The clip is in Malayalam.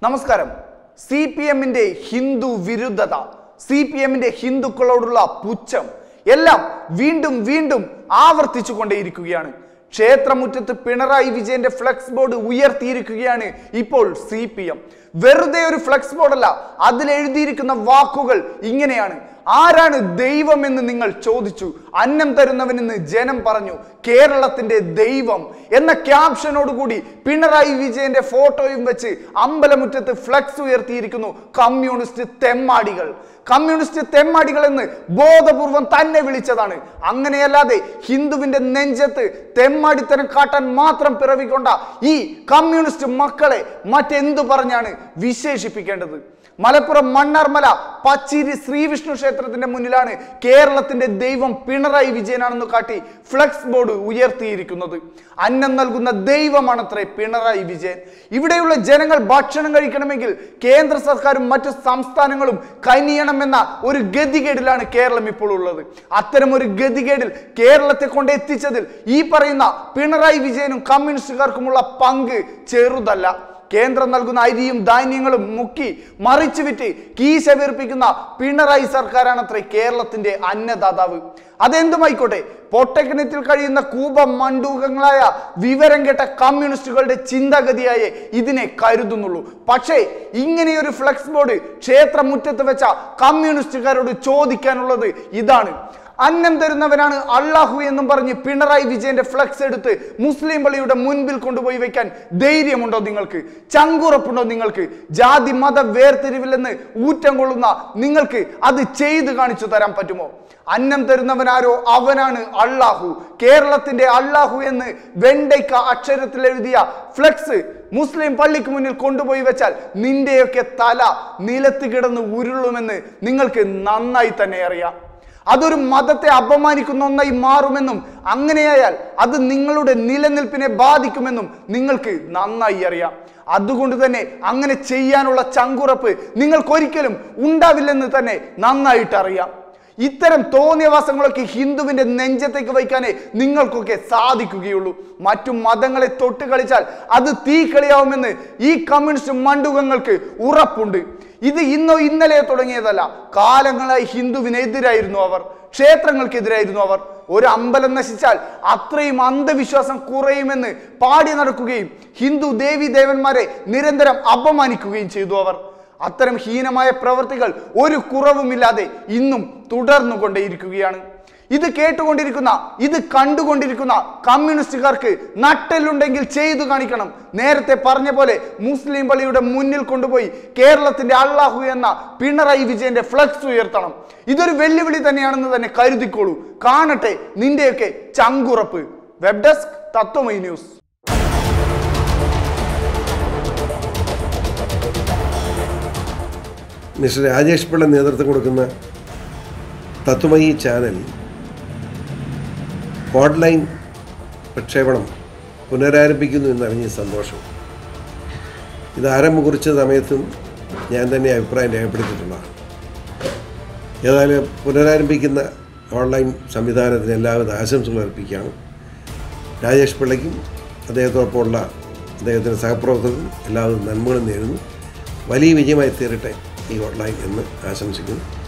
നമസ്കാരം സി പി എമ്മിന്റെ ഹിന്ദു വിരുദ്ധത സി പി എമ്മിന്റെ ഹിന്ദുക്കളോടുള്ള പുച്ഛം എല്ലാം വീണ്ടും വീണ്ടും ആവർത്തിച്ചു കൊണ്ടേയിരിക്കുകയാണ് ക്ഷേത്രമുറ്റത്ത് പിണറായി വിജയന്റെ ഫ്ലെക്സ് ബോർഡ് ഉയർത്തിയിരിക്കുകയാണ് ഇപ്പോൾ സി പി എം വെറുതെ ഒരു ഫ്ലെക്സ് ബോർഡല്ല അതിൽ എഴുതിയിരിക്കുന്ന വാക്കുകൾ ഇങ്ങനെയാണ് ആരാണ് ദൈവം എന്ന് നിങ്ങൾ ചോദിച്ചു അന്നം തരുന്നവനെന്ന് ജനം പറഞ്ഞു കേരളത്തിന്റെ ദൈവം എന്ന ക്യാപ്ഷനോടുകൂടി പിണറായി വിജയന്റെ ഫോട്ടോയും വെച്ച് അമ്പലമുറ്റത്ത് ഫ്ലക്സ് ഉയർത്തിയിരിക്കുന്നു കമ്മ്യൂണിസ്റ്റ് തെമ്മാടികൾ കമ്മ്യൂണിസ്റ്റ് തെമ്മാടികൾ എന്ന് ബോധപൂർവം തന്നെ വിളിച്ചതാണ് അങ്ങനെയല്ലാതെ ഹിന്ദുവിന്റെ നെഞ്ചത്ത് തെമ്മാടിത്തരം കാട്ടാൻ മാത്രം പിറവിക്കൊണ്ട ഈ കമ്മ്യൂണിസ്റ്റ് മക്കളെ മറ്റെന്തു പറഞ്ഞാണ് വിശേഷിപ്പിക്കേണ്ടത് മലപ്പുറം മണ്ണാർമല പച്ചിരി ശ്രീവിഷ്ണു ക്ഷേത്രത്തിന്റെ മുന്നിലാണ് കേരളത്തിന്റെ ദൈവം പിണറായി വിജയനാണെന്ന് കാട്ടി ഫ്ലക്സ് ബോർഡ് ഉയർത്തിയിരിക്കുന്നത് അന്നം നൽകുന്ന ദൈവമാണത്രേ പിണറായി വിജയൻ ഇവിടെയുള്ള ജനങ്ങൾ ഭക്ഷണം കഴിക്കണമെങ്കിൽ കേന്ദ്ര സർക്കാരും മറ്റു സംസ്ഥാനങ്ങളും കനിയണമെന്ന ഒരു ഗതികേടിലാണ് കേരളം ഇപ്പോൾ ഉള്ളത് അത്തരം ഒരു ഗതികേടിൽ കേരളത്തെ കൊണ്ട് എത്തിച്ചതിൽ ഈ പറയുന്ന പിണറായി വിജയനും കമ്മ്യൂണിസ്റ്റുകാർക്കുമുള്ള പങ്ക് ചെറുതല്ല കേന്ദ്രം നൽകുന്ന അരിയും ധാന്യങ്ങളും മുക്കി മറിച്ചു വിറ്റ് കീശ വീർപ്പിക്കുന്ന പിണറായി സർക്കാരാണത്രേ കേരളത്തിന്റെ അന്നദാതാവ് അതെന്തുമായിക്കോട്ടെ പൊട്ടക്കിണറ്റിൽ കഴിയുന്ന കൂപ മണ്ടൂകങ്ങളായ വിവരം കേട്ട കമ്മ്യൂണിസ്റ്റുകളുടെ ചിന്താഗതിയായേ ഇതിനെ കരുതുന്നുള്ളൂ പക്ഷേ ഇങ്ങനെയൊരു ഫ്ലെക്സ് ബോർഡ് ക്ഷേത്രമുറ്റത്ത് വെച്ച കമ്മ്യൂണിസ്റ്റുകാരോട് ചോദിക്കാനുള്ളത് ഇതാണ് അന്നം തരുന്നവനാണ് അള്ളാഹു എന്നും പറഞ്ഞ് പിണറായി വിജയന്റെ ഫ്ലക്സ് എടുത്ത് മുസ്ലിം പള്ളിയുടെ മുൻപിൽ കൊണ്ടുപോയി വെക്കാൻ ധൈര്യമുണ്ടോ നിങ്ങൾക്ക് ചങ്കുറപ്പുണ്ടോ നിങ്ങൾക്ക് ജാതി മത വേർതിരിവില്ലെന്ന് ഊറ്റം കൊള്ളുന്ന നിങ്ങൾക്ക് അത് ചെയ്തു കാണിച്ചു തരാൻ പറ്റുമോ അന്നം തരുന്നവനാരോ അവനാണ് അള്ളാഹു കേരളത്തിന്റെ അള്ളാഹു എന്ന് വെണ്ടയ്ക്ക അക്ഷരത്തിൽ എഴുതിയ ഫ്ലെക്സ് മുസ്ലിം പള്ളിക്ക് മുന്നിൽ കൊണ്ടുപോയി വെച്ചാൽ നിന്റെയൊക്കെ തല നിലത്ത് കിടന്ന് ഉരുളുമെന്ന് നിങ്ങൾക്ക് നന്നായി തന്നെ അറിയാം അതൊരു മതത്തെ അപമാനിക്കുന്ന ഒന്നായി മാറുമെന്നും അങ്ങനെയായാൽ അത് നിങ്ങളുടെ നിലനിൽപ്പിനെ ബാധിക്കുമെന്നും നിങ്ങൾക്ക് നന്നായി അറിയാം അതുകൊണ്ട് തന്നെ അങ്ങനെ ചെയ്യാനുള്ള ചങ്കുറപ്പ് നിങ്ങൾക്കൊരിക്കലും ഉണ്ടാവില്ലെന്ന് തന്നെ നന്നായിട്ട് അറിയാം ഇത്തരം തോന്നിയവാസങ്ങളൊക്കെ ഹിന്ദുവിന്റെ നെഞ്ചത്തേക്ക് വയ്ക്കാനേ നിങ്ങൾക്കൊക്കെ സാധിക്കുകയുള്ളൂ മറ്റു മതങ്ങളെ തൊട്ട് കളിച്ചാൽ അത് തീ കളിയാവുമെന്ന് ഈ കമ്മ്യൂണിസ്റ്റ് മണ്ടുകങ്ങൾക്ക് ഉറപ്പുണ്ട് ഇത് ഇന്നോ ഇന്നലെയോ തുടങ്ങിയതല്ല കാലങ്ങളായി ഹിന്ദുവിനെതിരായിരുന്നു അവർ ക്ഷേത്രങ്ങൾക്കെതിരായിരുന്നു അവർ ഒരു അമ്പലം നശിച്ചാൽ അത്രയും അന്ധവിശ്വാസം കുറയുമെന്ന് പാടി നടക്കുകയും ഹിന്ദു ദേവി ദേവന്മാരെ നിരന്തരം അപമാനിക്കുകയും ചെയ്തു അവർ അത്തരം ഹീനമായ പ്രവൃത്തികൾ ഒരു കുറവുമില്ലാതെ ഇന്നും തുടർന്നു കൊണ്ടേയിരിക്കുകയാണ് ഇത് കേട്ടുകൊണ്ടിരിക്കുന്ന ഇത് കണ്ടുകൊണ്ടിരിക്കുന്ന കമ്മ്യൂണിസ്റ്റുകാർക്ക് നട്ടലുണ്ടെങ്കിൽ ചെയ്തു കാണിക്കണം നേരത്തെ പറഞ്ഞ പോലെ മുസ്ലിം പള്ളിയുടെ മുന്നിൽ കൊണ്ടുപോയി കേരളത്തിന്റെ അള്ളാഹു എന്ന പിണറായി വിജയന്റെ ഫ്ലക്സ് ഉയർത്തണം ഇതൊരു വെല്ലുവിളി തന്നെയാണെന്ന് തന്നെ കരുതിക്കോളൂ കാണട്ടെ നിന്റെയൊക്കെ ചങ്കുറപ്പ് web desk Tatwamayi news mister Rajesh Pillai നേതൃത്വം കൊടുക്കുന്ന തത്വമയി ചാനൽ ഓൺലൈൻ പ്രക്ഷേപണം പുനരാരംഭിക്കുന്നു എന്നറിഞ്ഞ സന്തോഷം ഇത് ആരംഭം കുറിച്ച സമയത്തും ഞാൻ തന്നെ അഭിപ്രായം രേഖപ്പെടുത്തിയിട്ടുള്ളതാണ് ഏതായാലും പുനരാരംഭിക്കുന്ന ഓൺലൈൻ സംവിധാനത്തിന് എല്ലാവിധ ആശംസകൾ അർപ്പിക്കുകയാണ് രാജേഷ് പിള്ളയ്ക്കും അദ്ദേഹത്തോടൊപ്പമുള്ള അദ്ദേഹത്തിൻ്റെ സഹപ്രവർത്തകർക്കും എല്ലാവിധ നന്മകളും നേരുന്നു വലിയ വിജയമായി തീരട്ടെ ഈ ഓൺലൈൻ എന്ന് ആശംസിക്കുന്നു